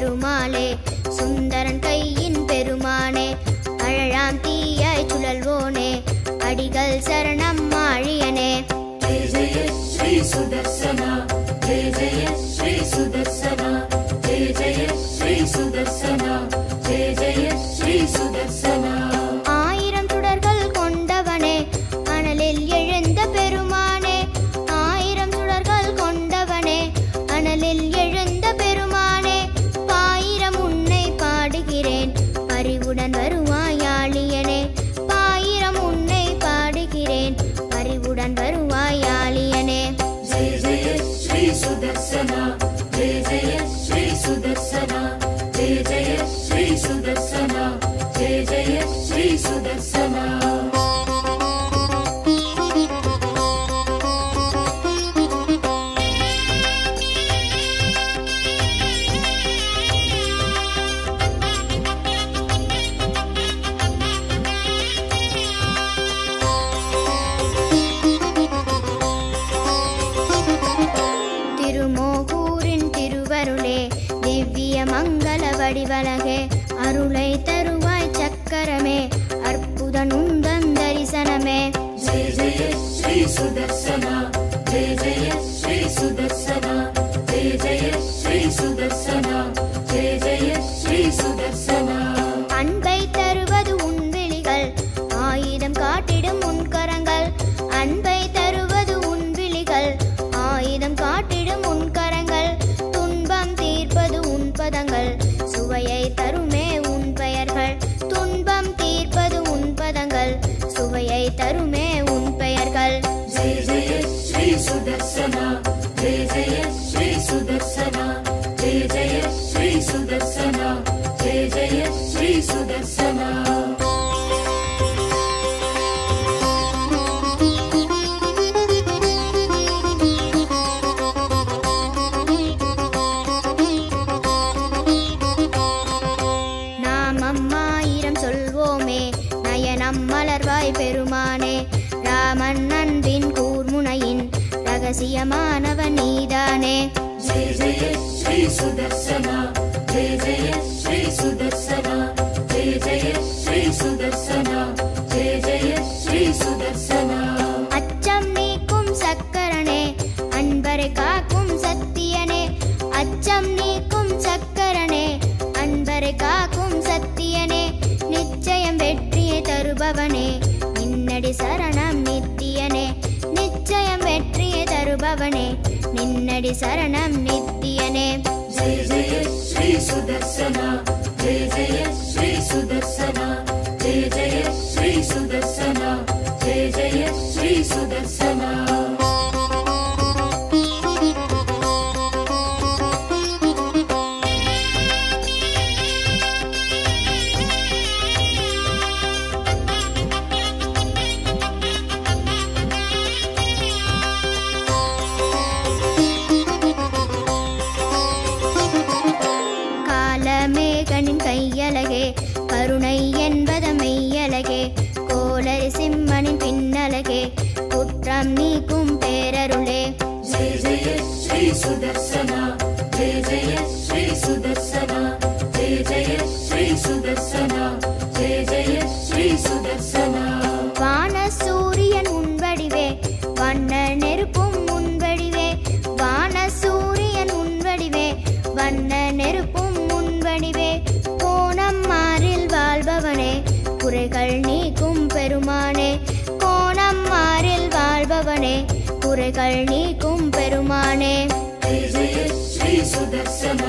பெருமாளே சுந்தரன் கையின் பெருமானே அழலாம் தீயாய் சுழல்வோனே அடிகள் சரணம் மாழியனே जय जय श्री सुदर्शना जय जय श्री सुदर्शना जय जय श्री सुदर्शना जय जय श्री सुदर्शना ஆயிரம் சுடர்கள் கொண்டவனே அனலில் எழுந்த பெருமானே ஆயிரம் சுடர்கள் கொண்டவனே அனலில் எழுந்த பெருமானே பாயிரம் உன்னை பாடுகிறேன் பரிவுடன் வருவாயாளியனே பாயிரம் உன்னை பாடுகிறேன் பரிவுடன் வருவாயாளியனே जय जय श्री सुदर्शना जय जय श्री सुदर्शना जय जय श्री सुदर्शना जय जय श्री सुदर्शना திருமோகூரின் திருவருளே திவ்ய மங்கள வடிவலகே அருளை தருவாய் சக்கரமே அற்புத நுந்தன் தரிசனமே जय जय श्री सुदर्शना जय जय श्री सुदर्शना जय जय श्री सुदर्शना जय जय श्री सुदर्शना அன்பை தருவது உன் விழிகள் ஆயுதம் காட்டிடும் உன் கரங்கள் அன்பை தருவது உன் விழிகள் ஆயுதம் காட்டிடும் உன் கரங்கள் துன்பம் தீர்ப்பது உன் பதங்கள் சுவையை தருமே உன் பெயர்கள் துன்பம் தீர்ப்பது உன் பதங்கள் சுவையை தருமே உன் பெயர்கள் जय जय श्री सुदर्शना जय जय श्री सुदर्शना जय जय श्री सुदर्शना जय जय श्री सुदर्शना நாமம் ஆயிரம் சொல்வோமே நயனம் மலர்வாய் பெருமானே ராமன் அன்பின் கூர்முனையின் ரகசியமானவன் நீதானே जय जय श्री सुदर्शना जय जय श्री सुदर्शना जय जय श्री सुदर्शना जय जय श्री सुदर्शना அச்சம் நீக்கும் சக்கரனே அன்பரை காக்கும் சத்தியனே அச்சம் நீக்கும் சக்கரனே அன்பரை காக்கும் சத்தியனே நிச்சயம் வெற்றியை தருபவனே நின்னடி சரணம் நித்தியனே நிச்சயம் வெற்றியை தருபவனே நின்னடி சரணம் நித்தியனே जय जय श्री सुदर्शना जय जय श्री सुदर्शना जय जय श्री सुदर्शना जय जय श्री सुदर्शना காலமேகனின் கையழகே கருணை என்பத மெய்யழகே கோளரி சிம்மனின் பின்னழகே குற்றம் நீக்கும் பேரருளே जय जय श्री सुदर्शना जय जय श्री सुदर्शना जय जय श्री सुदर्शना जय जय श्री सुदर्शना வான சூரியன் உன்வடிவே வண்ண நெருப்பும் உன்வடிவே வான சூரியன் உன்வடிவே வண்ண நெருப்பும் உன்வடிவே கோணம் மாறில் வாழ்பவனே குறைகள் நீக்கும் பெருமானே கோணம் மாறில் வாழ்பவனே குறைகள் நீக்கும் பெருமானே जय जय श्री सुदर्शना